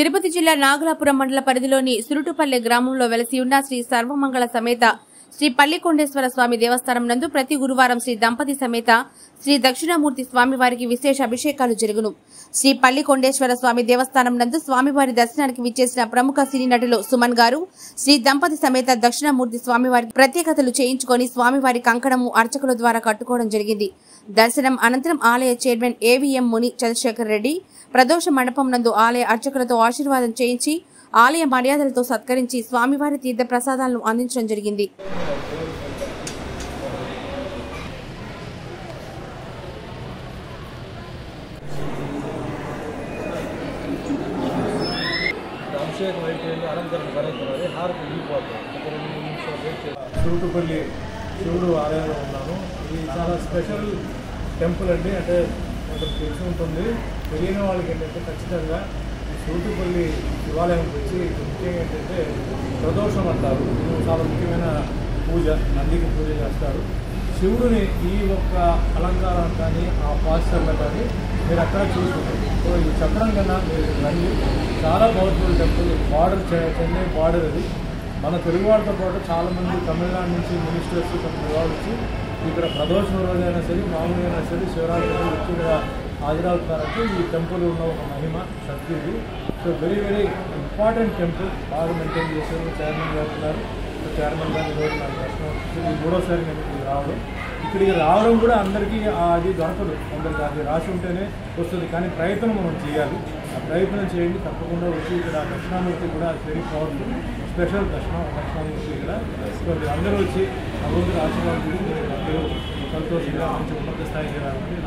తిరుపతి జిల్లా నాగలాపురం మండల పరిధిలోని సురుటుపల్లె గ్రామంలో వెలసి ఉన్న శ్రీ సర్వమంగళ సమేత శ్రీ పల్లికొండేశ్వర స్వామి దేవస్థానం నందు ప్రతి గురువారం శ్రీ దంపతి సమేత శ్రీ దక్షిణామూర్తి స్వామివారికి విశేష అభిషేకాలు జరుగును శ్రీ పల్లికొండేశ్వర స్వామి దేవస్థానం నందు స్వామివారి దర్శనానికి విచ్చేసిన ప్రముఖ సినీ నటులు సుమన్ గారు శ్రీ దంపతి సమేత దక్షిణామూర్తి స్వామివారికి ప్రత్యేకతలు చేయించుకొని స్వామివారి కంకణము అర్చకుల ద్వారా కట్టుకోవడం జరిగింది దర్శనం అనంతరం ఆలయ చైర్మన్ ఏవిఎం ముని చంద్రశేఖర్ రెడ్డి ప్రదోష మండపం నందు ఆలయ అర్చకులతో ఆశీర్వాదం చేయించి ఆలయ మర్యాదలతో సత్కరించి స్వామివారి తీర్థ ప్రసాదాలను అందించడం జరిగింది అభిషేకం అయిపోయింది అలంకరణ జరుగుతున్నది హారతి వెళ్ళిపోతుంది ఒక రెండు మూడు నిమిషాలు వెయిట్ చేయాలి శివుడుపల్లి శివుడు ఆలయంలో ఉన్నాను ఇది చాలా స్పెషల్ టెంపుల్ అండి అంటే మనకు తెలిసి ఉంటుంది తెలియని వాళ్ళకి ఏంటంటే ఖచ్చితంగా ఈ శివుడుపల్లి శివాలయం వచ్చి ముఖ్యంగా ఏంటంటే ప్రదోషం అంటారు ఇది చాలా ముఖ్యమైన పూజ నందికి పూజ చేస్తారు శివుడిని ఈ ఒక్క అలంకారం కానీ ఆ పాస్టర్లో కానీ మీరు అక్కడ చూసుకుంటారు సో ఈ చక్రం కన్నా మీరు రండి చాలా powerful temple border Chennai border అది మన తెలుగు వాళ్ళతో పాటు చాలామంది తమిళనాడు నుంచి మినిస్టర్స్ కొంతమంది వాళ్ళు వచ్చి ఇక్కడ ప్రదోషం రోజైనా సరే మామూలుగా అయినా సరే శివరాత్రి రోజు ఎక్కువగా హాజరవుతారంటే ఈ టెంపుల్ ఉన్న ఒక మహిమ శక్తి ఇది so very very important temple బాగా మెయింటైన్ చేశారు చైర్మన్ గారు ఉన్నారు సో చైర్మన్ గారు ఈరోజు నాకు దర్శనం వచ్చింది ఇది మూడోసారి నేను ఇక్కడికి రావడం ఇక్కడికి రావడం కూడా అందరికీ ఆ అది దొరకదు కొందరికి అది రాసి ఉంటేనే వస్తుంది కానీ ప్రయత్నం మనం చేయాలి ఆ ప్రయత్నం చేయండి తప్పకుండా వచ్చి ఇక్కడ దక్షిణామూర్తి కూడా వెరీ పవర్ఫుల్ స్పెషల్ దర్శనం దక్షిణామూర్తి ఇక్కడ సో మీరు అందరూ వచ్చి భగవంతుడు ఆశీర్వాదం అందరూ సంతోషంగా మంచి ఉన్నత స్థాయికి రావాలని